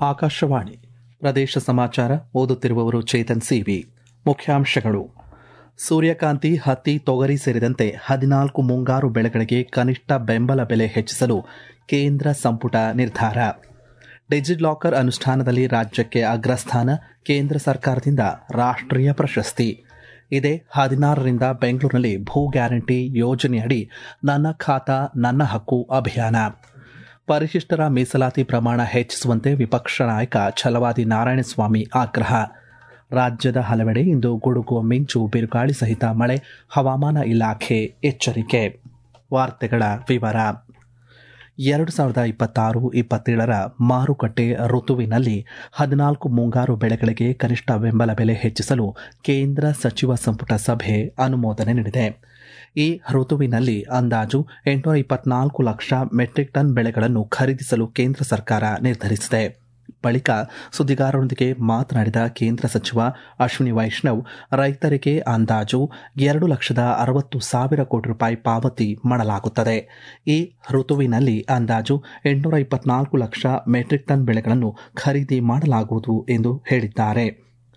ಆಕಾಶವಾಣಿ ಪ್ರದೇಶ ಸಮಾಚಾರ ಓದುತ್ತಿರುವವರು ಚೇತನ್ ಸಿವಿ ಮುಖ್ಯಾಂಶಗಳು ಸೂರ್ಯಕಾಂತಿ ಹತ್ತಿ ತೊಗರಿ ಸೇರಿದಂತೆ ಹದಿನಾಲ್ಕು ಮುಂಗಾರು ಬೆಳೆಗಳಿಗೆ ಕನಿಷ್ಠ ಬೆಂಬಲ ಬೆಲೆ ಹೆಚ್ಚಿಸಲು ಕೇಂದ್ರ ಸಂಪುಟ ನಿರ್ಧಾರ ಡಿಜಿಲಾಕರ್ ಅನುಷ್ಠಾನದಲ್ಲಿ ರಾಜ್ಯಕ್ಕೆ ಅಗ್ರಸ್ಥಾನ ಕೇಂದ್ರ ಸರ್ಕಾರದಿಂದ ರಾಷ್ಟ್ರೀಯ ಪ್ರಶಸ್ತಿ ಇದೇ ಹದಿನಾರರಿಂದ ಬೆಂಗಳೂರಿನಲ್ಲಿ ಭೂ ಗ್ಯಾರಂಟಿ ಯೋಜನೆಯಡಿ ನನ್ನ ಖಾತಾ ನನ್ನ ಹಕ್ಕು ಅಭಿಯಾನ ಪರಿಶಿಷ್ಟರ ಮೀಸಲಾತಿ ಪ್ರಮಾಣ ಹೆಚ್ಚಿಸುವಂತೆ ವಿಪಕ್ಷ ನಾಯಕ ಛಲವಾದಿ ನಾರಾಯಣಸ್ವಾಮಿ ಆಗ್ರಹ ರಾಜ್ಯದ ಹಲವೆಡೆ ಇಂದು ಗುಡುಗು ಮಿಂಚು ಬಿರುಗಾಳಿ ಸಹಿತ ಮಳೆ ಹವಾಮಾನ ಇಲಾಖೆ ಎಚ್ಚರಿಕೆ ವಾರ್ತೆಗಳ ವಿವರ ಎರಡು ಸಾವಿರದ ಇಪ್ಪತ್ತಾರು ಇಪ್ಪತ್ತೇಳರ ಮಾರುಕಟ್ಟೆ ಋತುವಿನಲ್ಲಿ ಹದಿನಾಲ್ಕು ಮುಂಗಾರು ಬೆಳೆಗಳಿಗೆ ಕನಿಷ್ಠ ಬೆಂಬಲ ಬೆಲೆ ಹೆಚ್ಚಿಸಲು ಕೇಂದ್ರ ಸಚಿವ ಸಂಪುಟ ಸಭೆ ಅನುಮೋದನೆ ನೀಡಿದೆ ಈ ಋತುವಿನಲ್ಲಿ ಅಂದಾಜು ಎಂಟುನೂರ ಇಪ್ಪತ್ನಾಲ್ಕು ಲಕ್ಷ ಮೆಟ್ರಿಕ್ ಟನ್ ಬೆಳೆಗಳನ್ನು ಖರೀದಿಸಲು ಕೇಂದ್ರ ಸರ್ಕಾರ ನಿರ್ಧರಿಸಿದೆ ಬಳಿಕ ಸುದ್ದಿಗಾರರೊಂದಿಗೆ ಮಾತನಾಡಿದ ಕೇಂದ್ರ ಸಚಿವ ಅಶ್ವಿನಿ ವೈಷ್ಣವ್ ರೈತರಿಗೆ ಅಂದಾಜು ಎರಡು ಲಕ್ಷದ ಅರವತ್ತು ಸಾವಿರ ಕೋಟಿ ರೂಪಾಯಿ ಪಾವತಿ ಮಾಡಲಾಗುತ್ತದೆ ಈ ಋತುವಿನಲ್ಲಿ ಅಂದಾಜು ಎಂಟುನೂರ ಇಪ್ಪತ್ನಾಲ್ಕು ಲಕ್ಷ ಮೆಟ್ರಿಕ್ ಟನ್ ಬೆಳೆಗಳನ್ನು ಖರೀದಿ ಮಾಡಲಾಗುವುದು ಎಂದು ಹೇಳಿದ್ದಾರೆ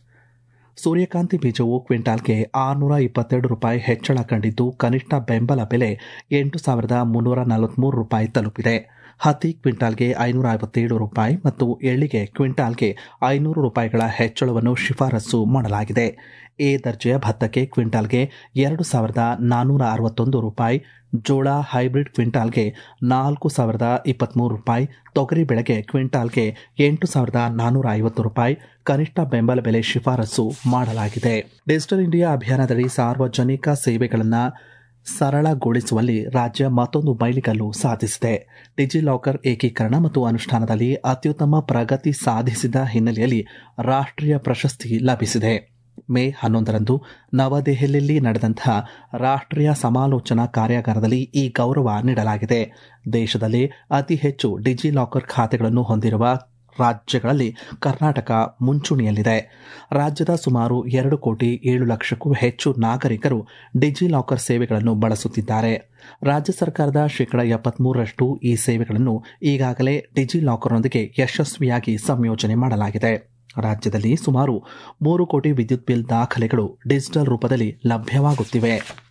ಸೂರ್ಯಕಾಂತಿ ಬೀಜವು ಕ್ವಿಂಟಾಲ್ಗೆ ಆರುನೂರ ಇಪ್ಪತ್ತೆರಡು ರೂಪಾಯಿ ಹೆಚ್ಚಳ ಕಂಡಿದ್ದು ಕನಿಷ್ಠ ಬೆಂಬಲ ಬೆಲೆ ಎಂಟು ಸಾವಿರದ ಮುನ್ನೂರ ನಲವತ್ಮೂರು ರೂಪಾಯಿ ತಲುಪಿದೆ ಹತ್ತಿ ಕ್ವಿಂಟಾಲ್ಗೆ ಐನೂರ ಐವತ್ತೇಳು ರೂಪಾಯಿ ಮತ್ತು ಎಳ್ಳಿಗೆ ಕ್ವಿಂಟಾಲ್ಗೆ ಐನೂರು ರೂಪಾಯಿಗಳ ಹೆಚ್ಚಳವನ್ನು ಶಿಫಾರಸು ಮಾಡಲಾಗಿದೆ ಎ ದರ್ಜೆಯ ಭತ್ತಕ್ಕೆ ಕ್ವಿಂಟಾಲ್ಗೆ ಎರಡು ಸಾವಿರದ ನಾನ್ನೂರ ಅರವತ್ತೊಂದು ರೂಪಾಯಿ ಜೋಳ ಹೈಬ್ರಿಡ್ ಕ್ವಿಂಟಾಲ್ಗೆ ನಾಲ್ಕು ಸಾವಿರದ ಇಪ್ಪತ್ಮೂರು ರೂಪಾಯಿ ತೊಗರಿ ಬೆಳೆಗೆ ಕ್ವಿಂಟಾಲ್ಗೆ ಎಂಟು ಸಾವಿರದ ನಾನ್ನೂರ ಐವತ್ತು ರೂಪಾಯಿ ಕನಿಷ್ಠ ಬೆಂಬಲ ಬೆಲೆ ಶಿಫಾರಸು ಮಾಡಲಾಗಿದೆ ಡಿಜಿಟಲ್ ಇಂಡಿಯಾ ಅಭಿಯಾನದಡಿ ಸಾರ್ವಜನಿಕ ಸೇವೆಗಳನ್ನು ಸರಳಗೊಳಿಸುವಲ್ಲಿ ರಾಜ್ಯ ಮತ್ತೊಂದು ಮೈಲಿಗಲ್ಲು ಸಾಧಿಸಿದೆ ಡಿಜಿಲಾಕರ್ ಏಕೀಕರಣ ಮತ್ತು ಅನುಷ್ಠಾನದಲ್ಲಿ ಅತ್ಯುತ್ತಮ ಪ್ರಗತಿ ಸಾಧಿಸಿದ ಹಿನ್ನೆಲೆಯಲ್ಲಿ ರಾಷ್ಟ್ರೀಯ ಪ್ರಶಸ್ತಿ ಲಭಿಸಿದೆ ಮೇ ಹನ್ನೊಂದರಂದು ನವದೆಹಲಿಯಲ್ಲಿ ನಡೆದಂತಹ ರಾಷ್ಟ್ರೀಯ ಸಮಾಲೋಚನಾ ಕಾರ್ಯಾಗಾರದಲ್ಲಿ ಈ ಗೌರವ ನೀಡಲಾಗಿದೆ ದೇಶದಲ್ಲಿ ಅತಿ ಹೆಚ್ಚು ಡಿಜಿಲಾಕರ್ ಖಾತೆಗಳನ್ನು ಹೊಂದಿರುವ ರಾಜ್ಯಗಳಲ್ಲಿ ಕರ್ನಾಟಕ ಮುಂಚೂಣಿಯಲ್ಲಿದೆ ರಾಜ್ಯದ ಸುಮಾರು ಎರಡು ಕೋಟಿ ಏಳು ಲಕ್ಷಕ್ಕೂ ಹೆಚ್ಚು ನಾಗರಿಕರು ಡಿಜಿಲಾಕರ್ ಸೇವೆಗಳನ್ನು ಬಳಸುತ್ತಿದ್ದಾರೆ ರಾಜ್ಯ ಸರ್ಕಾರದ ಶೇಕಡ ಎಪ್ಪತ್ಮೂರರಷ್ಟು ಈ ಸೇವೆಗಳನ್ನು ಈಗಾಗಲೇ ಡಿಜಿಲಾಕರ್ನೊಂದಿಗೆ ಯಶಸ್ವಿಯಾಗಿ ಸಂಯೋಜನೆ ಮಾಡಲಾಗಿದೆ ರಾಜ್ಯದಲ್ಲಿ ಸುಮಾರು ಮೂರು ಕೋಟಿ ವಿದ್ಯುತ್ ಬಿಲ್ ದಾಖಲೆಗಳು ಡಿಜಿಟಲ್ ರೂಪದಲ್ಲಿ ಲಭ್ಯವಾಗುತ್ತಿವೆ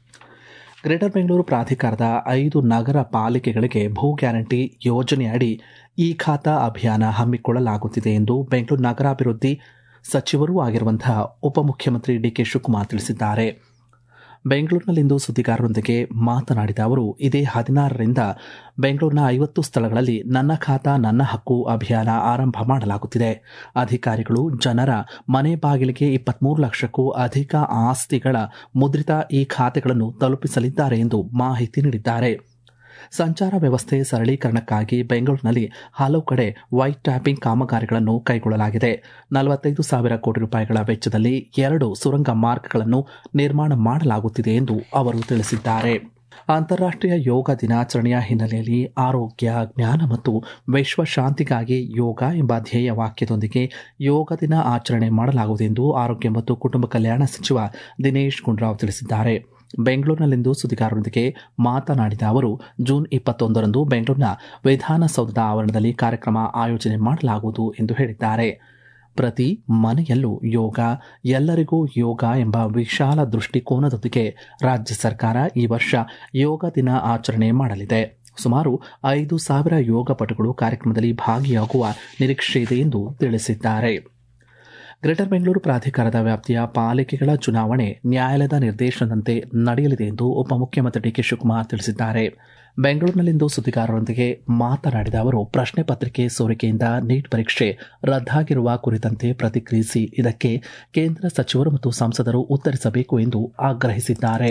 ಗ್ರೇಟರ್ ಬೆಂಗಳೂರು ಪ್ರಾಧಿಕಾರದ ಐದು ನಗರ ಪಾಲಿಕೆಗಳಿಗೆ ಭೂ ಗ್ಯಾರಂಟಿ ಯೋಜನೆಯಡಿ ಈ ಖಾತಾ ಅಭಿಯಾನ ಹಮ್ಮಿಕೊಳ್ಳಲಾಗುತ್ತಿದೆ ಎಂದು ಬೆಂಗಳೂರು ನಗರಾಭಿವೃದ್ಧಿ ಸಚಿವರೂ ಆಗಿರುವಂತಹ ಉಪಮುಖ್ಯಮಂತ್ರಿ ಡಿಕೆ ಶಿವಕುಮಾರ್ ತಿಳಿಸಿದ್ದಾರೆ ಬೆಂಗಳೂರಿನಲ್ಲಿಂದು ಸುದ್ದಿಗಾರರೊಂದಿಗೆ ಮಾತನಾಡಿದ ಅವರು ಇದೇ ಹದಿನಾರರಿಂದ ಬೆಂಗಳೂರಿನ ಐವತ್ತು ಸ್ಥಳಗಳಲ್ಲಿ ನನ್ನ ಖಾತಾ ನನ್ನ ಹಕ್ಕು ಅಭಿಯಾನ ಆರಂಭ ಮಾಡಲಾಗುತ್ತಿದೆ ಅಧಿಕಾರಿಗಳು ಜನರ ಮನೆ ಬಾಗಿಲಿಗೆ ಇಪ್ಪತ್ಮೂರು ಲಕ್ಷಕ್ಕೂ ಅಧಿಕ ಆಸ್ತಿಗಳ ಮುದ್ರಿತ ಈ ಖಾತೆಗಳನ್ನು ತಲುಪಿಸಲಿದ್ದಾರೆ ಎಂದು ಮಾಹಿತಿ ನೀಡಿದ್ದಾರೆ ಸಂಚಾರ ವ್ಯವಸ್ಥೆ ಸರಳೀಕರಣಕ್ಕಾಗಿ ಬೆಂಗಳೂರಿನಲ್ಲಿ ಹಲವು ಕಡೆ ವೈಟ್ ಟ್ಯಾಪಿಂಗ್ ಕಾಮಗಾರಿಗಳನ್ನು ಕೈಗೊಳ್ಳಲಾಗಿದೆ ನಲವತ್ತೈದು ಸಾವಿರ ಕೋಟಿ ರೂಪಾಯಿಗಳ ವೆಚ್ಚದಲ್ಲಿ ಎರಡು ಸುರಂಗ ಮಾರ್ಗಗಳನ್ನು ನಿರ್ಮಾಣ ಮಾಡಲಾಗುತ್ತಿದೆ ಎಂದು ಅವರು ತಿಳಿಸಿದ್ದಾರೆ ಅಂತಾರಾಷ್ಟ್ರೀಯ ಯೋಗ ದಿನಾಚರಣೆಯ ಹಿನ್ನೆಲೆಯಲ್ಲಿ ಆರೋಗ್ಯ ಜ್ಞಾನ ಮತ್ತು ವಿಶ್ವ ಶಾಂತಿಗಾಗಿ ಯೋಗ ಎಂಬ ಧ್ಯೇಯ ವಾಕ್ಯದೊಂದಿಗೆ ಯೋಗ ದಿನ ಆಚರಣೆ ಮಾಡಲಾಗುವುದೆಂದು ಆರೋಗ್ಯ ಮತ್ತು ಕುಟುಂಬ ಕಲ್ಯಾಣ ಸಚಿವ ದಿನೇಶ್ ಗುಂಡೂರಾವ್ ತಿಳಿಸಿದ್ದಾರೆ ಬೆಂಗಳೂರಿನಲ್ಲಿಂದು ಸುದ್ದಿಗಾರರೊಂದಿಗೆ ಮಾತನಾಡಿದ ಅವರು ಜೂನ್ ಇಪ್ಪತ್ತೊಂದರಂದು ಬೆಂಗಳೂರಿನ ವಿಧಾನಸೌಧದ ಆವರಣದಲ್ಲಿ ಕಾರ್ಯಕ್ರಮ ಆಯೋಜನೆ ಮಾಡಲಾಗುವುದು ಎಂದು ಹೇಳಿದ್ದಾರೆ ಪ್ರತಿ ಮನೆಯಲ್ಲೂ ಯೋಗ ಎಲ್ಲರಿಗೂ ಯೋಗ ಎಂಬ ವಿಶಾಲ ದೃಷ್ಟಿಕೋನದೊಂದಿಗೆ ರಾಜ್ಯ ಸರ್ಕಾರ ಈ ವರ್ಷ ಯೋಗ ದಿನ ಆಚರಣೆ ಮಾಡಲಿದೆ ಸುಮಾರು ಐದು ಸಾವಿರ ಯೋಗಪಟುಗಳು ಕಾರ್ಯಕ್ರಮದಲ್ಲಿ ಭಾಗಿಯಾಗುವ ನಿರೀಕ್ಷೆ ಇದೆ ಎಂದು ತಿಳಿಸಿದ್ದಾರೆ ಗ್ರೇಟರ್ ಬೆಂಗಳೂರು ಪ್ರಾಧಿಕಾರದ ವ್ಯಾಪ್ತಿಯ ಪಾಲಿಕೆಗಳ ಚುನಾವಣೆ ನ್ಯಾಯಾಲಯದ ನಿರ್ದೇಶನದಂತೆ ನಡೆಯಲಿದೆ ಎಂದು ಉಪಮುಖ್ಯಮಂತ್ರಿ ಡಿಕೆ ಶಿವಕುಮಾರ್ ತಿಳಿಸಿದ್ದಾರೆ ಬೆಂಗಳೂರಿನಲ್ಲಿಂದು ಸುದ್ದಿಗಾರರೊಂದಿಗೆ ಮಾತನಾಡಿದ ಅವರು ಪ್ರಶ್ನೆ ಪತ್ರಿಕೆ ಸೋರಿಕೆಯಿಂದ ನೀಟ್ ಪರೀಕ್ಷೆ ರದ್ದಾಗಿರುವ ಕುರಿತಂತೆ ಪ್ರತಿಕ್ರಿಯಿಸಿ ಇದಕ್ಕೆ ಕೇಂದ್ರ ಸಚಿವರು ಮತ್ತು ಸಂಸದರು ಉತ್ತರಿಸಬೇಕು ಎಂದು ಆಗ್ರಹಿಸಿದ್ದಾರೆ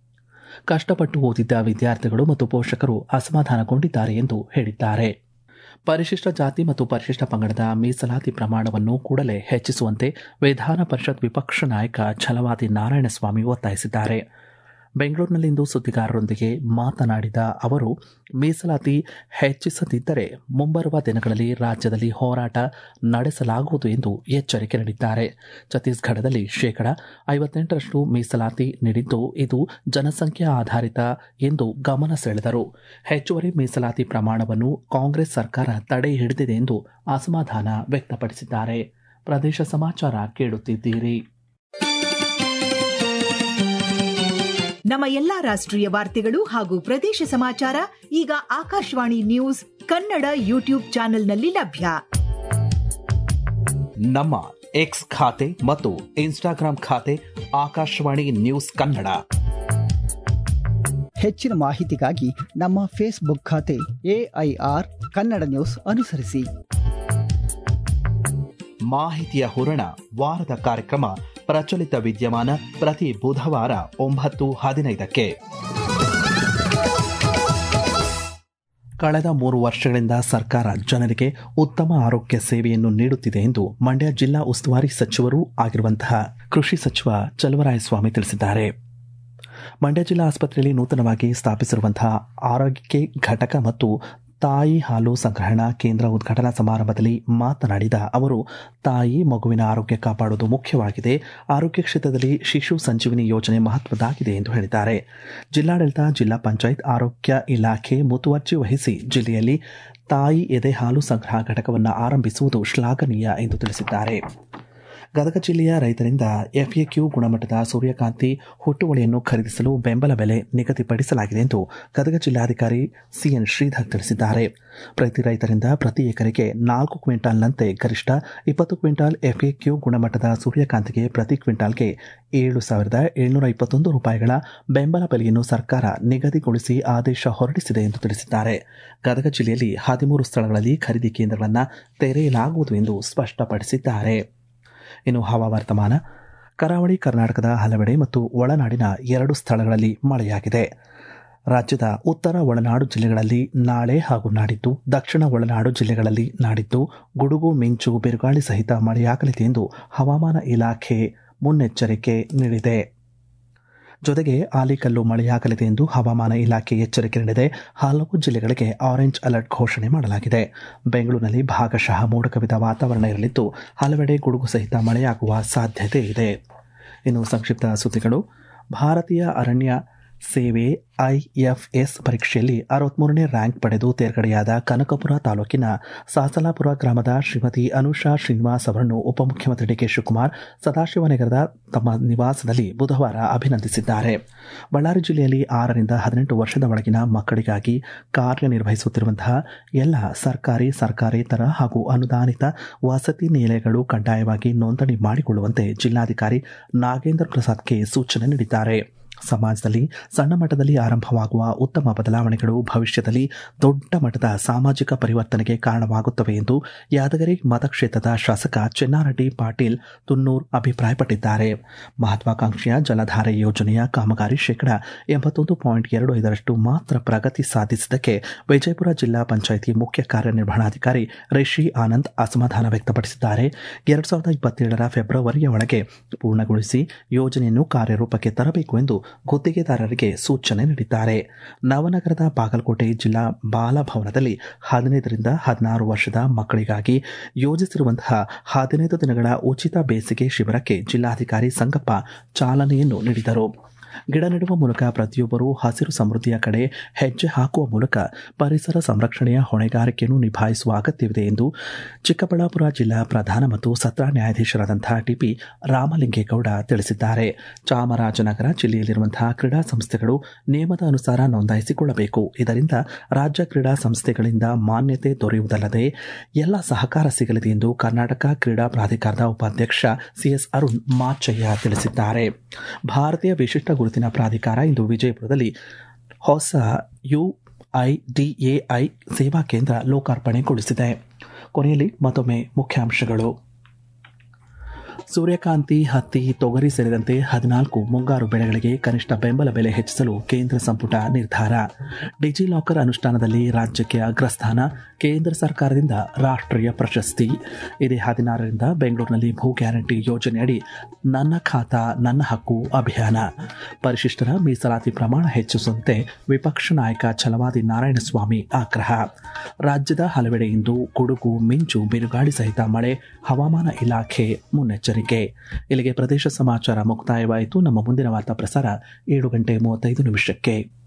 ಕಷ್ಟಪಟ್ಟು ಓದಿದ್ದ ವಿದ್ಯಾರ್ಥಿಗಳು ಮತ್ತು ಪೋಷಕರು ಅಸಮಾಧಾನಗೊಂಡಿದ್ದಾರೆ ಎಂದು ಹೇಳಿದ್ದಾರೆ ಪರಿಶಿಷ್ಟ ಜಾತಿ ಮತ್ತು ಪರಿಶಿಷ್ಟ ಪಂಗಡದ ಮೀಸಲಾತಿ ಪ್ರಮಾಣವನ್ನು ಕೂಡಲೇ ಹೆಚ್ಚಿಸುವಂತೆ ವಿಧಾನ ಪರಿಷತ್ ವಿಪಕ್ಷ ನಾಯಕ ಛಲವಾದಿ ನಾರಾಯಣಸ್ವಾಮಿ ಒತ್ತಾಯಿಸಿದ್ದಾರೆ ಬೆಂಗಳೂರಿನಲ್ಲಿಂದು ಸುದ್ದಿಗಾರರೊಂದಿಗೆ ಮಾತನಾಡಿದ ಅವರು ಮೀಸಲಾತಿ ಹೆಚ್ಚಿಸದಿದ್ದರೆ ಮುಂಬರುವ ದಿನಗಳಲ್ಲಿ ರಾಜ್ಯದಲ್ಲಿ ಹೋರಾಟ ನಡೆಸಲಾಗುವುದು ಎಂದು ಎಚ್ಚರಿಕೆ ನೀಡಿದ್ದಾರೆ ಛತ್ತೀಸ್ಗಢದಲ್ಲಿ ಶೇಕಡ ಐವತ್ತೆಂಟರಷ್ಟು ಮೀಸಲಾತಿ ನೀಡಿದ್ದು ಇದು ಜನಸಂಖ್ಯಾ ಆಧಾರಿತ ಎಂದು ಗಮನ ಸೆಳೆದರು ಹೆಚ್ಚುವರಿ ಮೀಸಲಾತಿ ಪ್ರಮಾಣವನ್ನು ಕಾಂಗ್ರೆಸ್ ಸರ್ಕಾರ ತಡೆ ಹಿಡಿದಿದೆ ಎಂದು ಅಸಮಾಧಾನ ವ್ಯಕ್ತಪಡಿಸಿದ್ದಾರೆ ಪ್ರದೇಶ ಸಮಾಚಾರ ಕೇಳುತ್ತಿದ್ದೀರಿ ನಮ್ಮ ಎಲ್ಲಾ ರಾಷ್ಟ್ರೀಯ ವಾರ್ತೆಗಳು ಹಾಗೂ ಪ್ರದೇಶ ಸಮಾಚಾರ ಈಗ ಆಕಾಶವಾಣಿ ನ್ಯೂಸ್ ಕನ್ನಡ ಯೂಟ್ಯೂಬ್ ಚಾನೆಲ್ನಲ್ಲಿ ಲಭ್ಯ ನಮ್ಮ ಎಕ್ಸ್ ಖಾತೆ ಮತ್ತು ಇನ್ಸ್ಟಾಗ್ರಾಂ ಖಾತೆ ಆಕಾಶವಾಣಿ ನ್ಯೂಸ್ ಕನ್ನಡ ಹೆಚ್ಚಿನ ಮಾಹಿತಿಗಾಗಿ ನಮ್ಮ ಫೇಸ್ಬುಕ್ ಖಾತೆ ಎಐಆರ್ ಕನ್ನಡ ನ್ಯೂಸ್ ಅನುಸರಿಸಿ ಮಾಹಿತಿಯ ಹೂರಣ ವಾರದ ಕಾರ್ಯಕ್ರಮ ಪ್ರಚಲಿತ ವಿದ್ಯಮಾನ ಪ್ರತಿ ಬುಧವಾರ ಒಂಬತ್ತು ಹದಿನೈದಕ್ಕೆ ಕಳೆದ ಮೂರು ವರ್ಷಗಳಿಂದ ಸರ್ಕಾರ ಜನರಿಗೆ ಉತ್ತಮ ಆರೋಗ್ಯ ಸೇವೆಯನ್ನು ನೀಡುತ್ತಿದೆ ಎಂದು ಮಂಡ್ಯ ಜಿಲ್ಲಾ ಉಸ್ತುವಾರಿ ಸಚಿವರೂ ಆಗಿರುವಂತಹ ಕೃಷಿ ಸಚಿವ ಚಲವರಾಯಸ್ವಾಮಿ ತಿಳಿಸಿದ್ದಾರೆ ಮಂಡ್ಯ ಜಿಲ್ಲಾ ಆಸ್ಪತ್ರೆಯಲ್ಲಿ ನೂತನವಾಗಿ ಸ್ಥಾಪಿಸಿರುವಂತಹ ಆರೋಗ್ಯ ಘಟಕ ಮತ್ತು ತಾಯಿ ಹಾಲು ಸಂಗ್ರಹಣಾ ಕೇಂದ್ರ ಉದ್ಘಾಟನಾ ಸಮಾರಂಭದಲ್ಲಿ ಮಾತನಾಡಿದ ಅವರು ತಾಯಿ ಮಗುವಿನ ಆರೋಗ್ಯ ಕಾಪಾಡುವುದು ಮುಖ್ಯವಾಗಿದೆ ಆರೋಗ್ಯ ಕ್ಷೇತ್ರದಲ್ಲಿ ಶಿಶು ಸಂಜೀವಿನಿ ಯೋಜನೆ ಮಹತ್ವದಾಗಿದೆ ಎಂದು ಹೇಳಿದ್ದಾರೆ ಜಿಲ್ಲಾಡಳಿತ ಜಿಲ್ಲಾ ಪಂಚಾಯತ್ ಆರೋಗ್ಯ ಇಲಾಖೆ ಮುತುವರ್ಜಿ ವಹಿಸಿ ಜಿಲ್ಲೆಯಲ್ಲಿ ತಾಯಿ ಎದೆ ಹಾಲು ಸಂಗ್ರಹ ಘಟಕವನ್ನು ಆರಂಭಿಸುವುದು ಶ್ಲಾಘನೀಯ ಎಂದು ತಿಳಿಸಿದ್ದಾರೆ ಗದಗ ಜಿಲ್ಲೆಯ ರೈತರಿಂದ ಎಫ್ಎಕ್ಯೂ ಗುಣಮಟ್ಟದ ಸೂರ್ಯಕಾಂತಿ ಹುಟ್ಟುವಳಿಯನ್ನು ಖರೀದಿಸಲು ಬೆಂಬಲ ಬೆಲೆ ನಿಗದಿಪಡಿಸಲಾಗಿದೆ ಎಂದು ಗದಗ ಜಿಲ್ಲಾಧಿಕಾರಿ ಸಿಎನ್ ಶ್ರೀಧರ್ ತಿಳಿಸಿದ್ದಾರೆ ಪ್ರತಿ ರೈತರಿಂದ ಪ್ರತಿ ಎಕರೆಗೆ ನಾಲ್ಕು ಕ್ವಿಂಟಾಲ್ನಂತೆ ಗರಿಷ್ಠ ಇಪ್ಪತ್ತು ಕ್ವಿಂಟಾಲ್ ಎಫ್ಎಕ್ಯೂ ಗುಣಮಟ್ಟದ ಸೂರ್ಯಕಾಂತಿಗೆ ಪ್ರತಿ ಕ್ವಿಂಟಾಲ್ಗೆ ಏಳು ಸಾವಿರದ ಏಳ್ನೂರ ಇಪ್ಪತ್ತೊಂದು ರೂಪಾಯಿಗಳ ಬೆಂಬಲ ಬೆಲೆಯನ್ನು ಸರ್ಕಾರ ನಿಗದಿಗೊಳಿಸಿ ಆದೇಶ ಹೊರಡಿಸಿದೆ ಎಂದು ತಿಳಿಸಿದ್ದಾರೆ ಗದಗ ಜಿಲ್ಲೆಯಲ್ಲಿ ಹದಿಮೂರು ಸ್ಥಳಗಳಲ್ಲಿ ಖರೀದಿ ಕೇಂದ್ರಗಳನ್ನು ತೆರೆಯಲಾಗುವುದು ಎಂದು ಸ್ಪಷ್ಟಪಡಿಸಿದ್ದಾರೆ ಇನ್ನು ಹವಾವರ್ತಮಾನ ಕರಾವಳಿ ಕರ್ನಾಟಕದ ಹಲವೆಡೆ ಮತ್ತು ಒಳನಾಡಿನ ಎರಡು ಸ್ಥಳಗಳಲ್ಲಿ ಮಳೆಯಾಗಿದೆ ರಾಜ್ಯದ ಉತ್ತರ ಒಳನಾಡು ಜಿಲ್ಲೆಗಳಲ್ಲಿ ನಾಳೆ ಹಾಗೂ ನಾಡಿದ್ದು ದಕ್ಷಿಣ ಒಳನಾಡು ಜಿಲ್ಲೆಗಳಲ್ಲಿ ನಾಡಿದ್ದು ಗುಡುಗು ಮಿಂಚು ಬಿರುಗಾಳಿ ಸಹಿತ ಮಳೆಯಾಗಲಿದೆ ಎಂದು ಹವಾಮಾನ ಇಲಾಖೆ ಮುನ್ನೆಚ್ಚರಿಕೆ ನೀಡಿದೆ ಜೊತೆಗೆ ಆಲಿಕಲ್ಲು ಮಳೆಯಾಗಲಿದೆ ಎಂದು ಹವಾಮಾನ ಇಲಾಖೆ ಎಚ್ಚರಿಕೆ ನೀಡಿದೆ ಹಲವು ಜಿಲ್ಲೆಗಳಿಗೆ ಆರೆಂಜ್ ಅಲರ್ಟ್ ಘೋಷಣೆ ಮಾಡಲಾಗಿದೆ ಬೆಂಗಳೂರಿನಲ್ಲಿ ಭಾಗಶಃ ಮೋಡ ಕವಿದ ವಾತಾವರಣ ಇರಲಿದ್ದು ಹಲವೆಡೆ ಗುಡುಗು ಸಹಿತ ಮಳೆಯಾಗುವ ಸಾಧ್ಯತೆ ಇದೆ ಇನ್ನು ಸಂಕ್ಷಿಪ್ತ ಸುದ್ದಿಗಳು ಭಾರತೀಯ ಅರಣ್ಯ ಸೇವೆ ಐಎಫ್ಎಸ್ ಪರೀಕ್ಷೆಯಲ್ಲಿ ಅರವತ್ಮೂರನೇ ರ್ಯಾಂಕ್ ಪಡೆದು ತೇರ್ಗಡೆಯಾದ ಕನಕಪುರ ತಾಲೂಕಿನ ಸಾಸಲಾಪುರ ಗ್ರಾಮದ ಶ್ರೀಮತಿ ಅನುಷಾ ಶ್ರೀನಿವಾಸ್ ಅವರನ್ನು ಉಪಮುಖ್ಯಮಂತ್ರಿ ಡಿಕೆ ಶಿವಕುಮಾರ್ ಸದಾಶಿವನಗರದ ತಮ್ಮ ನಿವಾಸದಲ್ಲಿ ಬುಧವಾರ ಅಭಿನಂದಿಸಿದ್ದಾರೆ ಬಳ್ಳಾರಿ ಜಿಲ್ಲೆಯಲ್ಲಿ ಆರರಿಂದ ಹದಿನೆಂಟು ವರ್ಷದ ಒಳಗಿನ ಮಕ್ಕಳಿಗಾಗಿ ಕಾರ್ಯನಿರ್ವಹಿಸುತ್ತಿರುವಂತಹ ಎಲ್ಲ ಸರ್ಕಾರಿ ಸರ್ಕಾರೇತರ ಹಾಗೂ ಅನುದಾನಿತ ವಸತಿ ನಿಲಯಗಳು ಕಡ್ಡಾಯವಾಗಿ ನೋಂದಣಿ ಮಾಡಿಕೊಳ್ಳುವಂತೆ ಜಿಲ್ಲಾಧಿಕಾರಿ ನಾಗೇಂದ್ರ ಪ್ರಸಾದ್ಗೆ ಸೂಚನೆ ನೀಡಿದ್ದಾರೆ ಸಮಾಜದಲ್ಲಿ ಸಣ್ಣ ಮಟ್ಟದಲ್ಲಿ ಆರಂಭವಾಗುವ ಉತ್ತಮ ಬದಲಾವಣೆಗಳು ಭವಿಷ್ಯದಲ್ಲಿ ದೊಡ್ಡ ಮಟ್ಟದ ಸಾಮಾಜಿಕ ಪರಿವರ್ತನೆಗೆ ಕಾರಣವಾಗುತ್ತವೆ ಎಂದು ಯಾದಗಿರಿ ಮತಕ್ಷೇತ್ರದ ಶಾಸಕ ಚೆನ್ನಾರೆಡ್ಡಿ ಪಾಟೀಲ್ ತುನ್ನೂರ್ ಅಭಿಪ್ರಾಯಪಟ್ಟಿದ್ದಾರೆ ಮಹತ್ವಾಕಾಂಕ್ಷೆಯ ಜಲಧಾರೆ ಯೋಜನೆಯ ಕಾಮಗಾರಿ ಶೇಕಡ ಎಂಬತ್ತೊಂದು ಪಾಯಿಂಟ್ ಎರಡು ಐದರಷ್ಟು ಮಾತ್ರ ಪ್ರಗತಿ ಸಾಧಿಸಿದ್ದಕ್ಕೆ ವಿಜಯಪುರ ಜಿಲ್ಲಾ ಪಂಚಾಯಿತಿ ಮುಖ್ಯ ಕಾರ್ಯನಿರ್ವಹಣಾಧಿಕಾರಿ ರಿಷಿ ಆನಂದ್ ಅಸಮಾಧಾನ ವ್ಯಕ್ತಪಡಿಸಿದ್ದಾರೆ ಎರಡ್ ಸಾವಿರದ ಇಪ್ಪತ್ತೇಳರ ಫೆಬ್ರವರಿಯ ಒಳಗೆ ಪೂರ್ಣಗೊಳಿಸಿ ಯೋಜನೆಯನ್ನು ಕಾರ್ಯರೂಪಕ್ಕೆ ತರಬೇಕು ಎಂದು ಗುತ್ತಿಗೆದಾರರಿಗೆ ಸೂಚನೆ ನೀಡಿದ್ದಾರೆ ನವನಗರದ ಬಾಗಲಕೋಟೆ ಜಿಲ್ಲಾ ಬಾಲಭವನದಲ್ಲಿ ಹದಿನೈದರಿಂದ ಹದಿನಾರು ವರ್ಷದ ಮಕ್ಕಳಿಗಾಗಿ ಯೋಜಿಸಿರುವಂತಹ ಹದಿನೈದು ದಿನಗಳ ಉಚಿತ ಬೇಸಿಗೆ ಶಿಬಿರಕ್ಕೆ ಜಿಲ್ಲಾಧಿಕಾರಿ ಸಂಗಪ್ಪ ಚಾಲನೆಯನ್ನು ನೀಡಿದರು ಗಿಡ ನೆಡುವ ಮೂಲಕ ಪ್ರತಿಯೊಬ್ಬರೂ ಹಸಿರು ಸಮೃದ್ಧಿಯ ಕಡೆ ಹೆಜ್ಜೆ ಹಾಕುವ ಮೂಲಕ ಪರಿಸರ ಸಂರಕ್ಷಣೆಯ ಹೊಣೆಗಾರಿಕೆಯನ್ನು ನಿಭಾಯಿಸುವ ಅಗತ್ಯವಿದೆ ಎಂದು ಚಿಕ್ಕಬಳ್ಳಾಪುರ ಜಿಲ್ಲಾ ಪ್ರಧಾನ ಮತ್ತು ಸತ್ರ ನ್ಯಾಯಾಧೀಶರಾದಂತಹ ಟಿಪಿ ರಾಮಲಿಂಗೇಗೌಡ ತಿಳಿಸಿದ್ದಾರೆ ಚಾಮರಾಜನಗರ ಜಿಲ್ಲೆಯಲ್ಲಿರುವಂತಹ ಕ್ರೀಡಾ ಸಂಸ್ಥೆಗಳು ನಿಯಮದ ಅನುಸಾರ ನೋಂದಾಯಿಸಿಕೊಳ್ಳಬೇಕು ಇದರಿಂದ ರಾಜ್ಯ ಕ್ರೀಡಾ ಸಂಸ್ಥೆಗಳಿಂದ ಮಾನ್ಯತೆ ದೊರೆಯುವುದಲ್ಲದೆ ಎಲ್ಲ ಸಹಕಾರ ಸಿಗಲಿದೆ ಎಂದು ಕರ್ನಾಟಕ ಕ್ರೀಡಾ ಪ್ರಾಧಿಕಾರದ ಉಪಾಧ್ಯಕ್ಷ ಸಿಎಸ್ ಅರುಣ್ ಮಾಚಯ್ಯ ತಿಳಿಸಿದ್ದಾರೆ ಭಾರತೀಯ ವಿಶಿಷ್ಟ ಗುರುತಿನ ಪ್ರಾಧಿಕಾರ ಇಂದು ವಿಜಯಪುರದಲ್ಲಿ ಹೊಸ ಯುಐಡಿಎಐ ಸೇವಾ ಕೇಂದ್ರ ಲೋಕಾರ್ಪಣೆಗೊಳಿಸಿದೆ ಕೊನೆಯಲ್ಲಿ ಮತ್ತೊಮ್ಮೆ ಮುಖ್ಯಾಂಶಗಳು ಸೂರ್ಯಕಾಂತಿ ಹತ್ತಿ ತೊಗರಿ ಸೇರಿದಂತೆ ಹದಿನಾಲ್ಕು ಮುಂಗಾರು ಬೆಳೆಗಳಿಗೆ ಕನಿಷ್ಠ ಬೆಂಬಲ ಬೆಲೆ ಹೆಚ್ಚಿಸಲು ಕೇಂದ್ರ ಸಂಪುಟ ನಿರ್ಧಾರ ಡಿಜಿಲಾಕರ್ ಅನುಷ್ಠಾನದಲ್ಲಿ ರಾಜ್ಯಕ್ಕೆ ಅಗ್ರಸ್ಥಾನ ಕೇಂದ್ರ ಸರ್ಕಾರದಿಂದ ರಾಷ್ಟ್ರೀಯ ಪ್ರಶಸ್ತಿ ಇದೇ ಹದಿನಾರರಿಂದ ಬೆಂಗಳೂರಿನಲ್ಲಿ ಭೂ ಗ್ಯಾರಂಟಿ ಯೋಜನೆಯಡಿ ನನ್ನ ಖಾತಾ ನನ್ನ ಹಕ್ಕು ಅಭಿಯಾನ ಪರಿಶಿಷ್ಟರ ಮೀಸಲಾತಿ ಪ್ರಮಾಣ ಹೆಚ್ಚಿಸುವಂತೆ ವಿಪಕ್ಷ ನಾಯಕ ಛಲವಾದಿ ನಾರಾಯಣಸ್ವಾಮಿ ಆಗ್ರಹ ರಾಜ್ಯದ ಹಲವೆಡೆ ಇಂದು ಗುಡುಗು ಮಿಂಚು ಬಿರುಗಾಳಿ ಸಹಿತ ಮಳೆ ಹವಾಮಾನ ಇಲಾಖೆ ಮುನ್ನೆಚ್ಚರಿಕೆ ಇಲ್ಲಿಗೆ ಪ್ರದೇಶ ಸಮಾಚಾರ ಮುಕ್ತಾಯವಾಯಿತು ನಮ್ಮ ಮುಂದಿನ ವಾರ್ತಾ ಪ್ರಸಾರ ಏಳು ಗಂಟೆ ಮೂವತ್ತೈದು ನಿಮಿಷಕ್ಕೆ